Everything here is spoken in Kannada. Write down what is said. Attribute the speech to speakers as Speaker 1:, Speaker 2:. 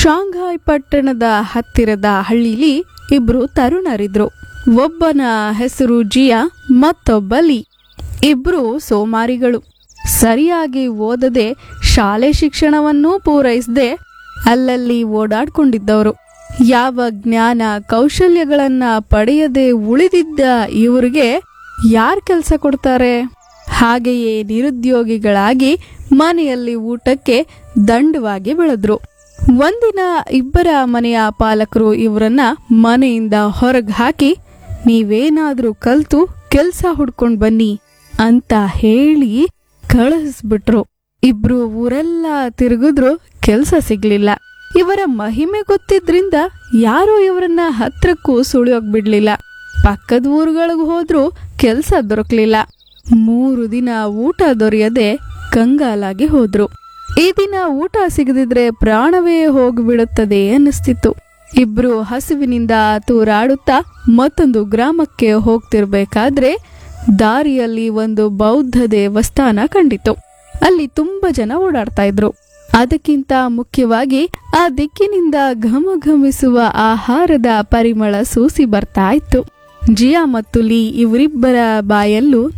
Speaker 1: ಶಾಂಘಾಯ್ ಪಟ್ಟಣದ ಹತ್ತಿರದ ಹಳ್ಳಿಲಿ ಇಬ್ರು ತರುಣರಿದ್ರು ಒಬ್ಬನ ಹೆಸರು ಜಿಯಾ ಮತ್ತೊಬ್ಬ ಲೀ ಇಬ್ರು ಸೋಮಾರಿಗಳು ಸರಿಯಾಗಿ ಓದದೆ ಶಾಲೆ ಶಿಕ್ಷಣವನ್ನೂ ಪೂರೈಸದೆ ಅಲ್ಲಲ್ಲಿ ಓಡಾಡ್ಕೊಂಡಿದ್ದವರು ಯಾವ ಜ್ಞಾನ ಕೌಶಲ್ಯಗಳನ್ನ ಪಡೆಯದೆ ಉಳಿದಿದ್ದ ಇವರಿಗೆ ಯಾರ್ ಕೆಲಸ ಕೊಡ್ತಾರೆ ಹಾಗೆಯೇ ನಿರುದ್ಯೋಗಿಗಳಾಗಿ ಮನೆಯಲ್ಲಿ ಊಟಕ್ಕೆ ದಂಡವಾಗಿ ಬೆಳೆದ್ರು ಒಂದಿನ ಇಬ್ಬರ ಮನೆಯ ಪಾಲಕರು ಇವರನ್ನ ಮನೆಯಿಂದ ಹೊರಗೆ ಹಾಕಿ ನೀವೇನಾದ್ರೂ ಕಲ್ತು ಕೆಲ್ಸ ಹುಡ್ಕೊಂಡ್ ಬನ್ನಿ ಅಂತ ಹೇಳಿ ಕಳಿಸ್ಬಿಟ್ರು ಇಬ್ರು ಊರೆಲ್ಲ ತಿರುಗಿದ್ರು ಕೆಲ್ಸ ಸಿಗ್ಲಿಲ್ಲ ಇವರ ಮಹಿಮೆ ಗೊತ್ತಿದ್ರಿಂದ ಯಾರೂ ಇವರನ್ನ ಹತ್ರಕ್ಕೂ ಸುಳಿಯೋಗ್ ಬಿಡ್ಲಿಲ್ಲ ಪಕ್ಕದ ಊರುಗಳಿಗೆ ಹೋದ್ರೂ ಕೆಲ್ಸ ದೊರಕ್ಲಿಲ್ಲ ಮೂರು ದಿನ ಊಟ ದೊರೆಯದೆ ಕಂಗಾಲಾಗಿ ಹೋದ್ರು ಈ ದಿನ ಊಟ ಸಿಗದಿದ್ರೆ ಪ್ರಾಣವೇ ಹೋಗಿಬಿಡುತ್ತದೆ ಅನ್ನಿಸ್ತಿತ್ತು ಇಬ್ರು ಹಸಿವಿನಿಂದ ತೂರಾಡುತ್ತಾ ಮತ್ತೊಂದು ಗ್ರಾಮಕ್ಕೆ ಹೋಗ್ತಿರ್ಬೇಕಾದ್ರೆ ದಾರಿಯಲ್ಲಿ ಒಂದು ಬೌದ್ಧ ದೇವಸ್ಥಾನ ಕಂಡಿತು ಅಲ್ಲಿ ತುಂಬಾ ಜನ ಓಡಾಡ್ತಾ ಇದ್ರು ಅದಕ್ಕಿಂತ ಮುಖ್ಯವಾಗಿ ಆ ದಿಕ್ಕಿನಿಂದ ಘಮಘಮಿಸುವ ಆಹಾರದ ಪರಿಮಳ ಸೂಸಿ ಬರ್ತಾ ಇತ್ತು ಜಿಯಾ ಮತ್ತು ಲೀ ಇವರಿಬ್ಬರ ಬಾಯಲ್ಲೂ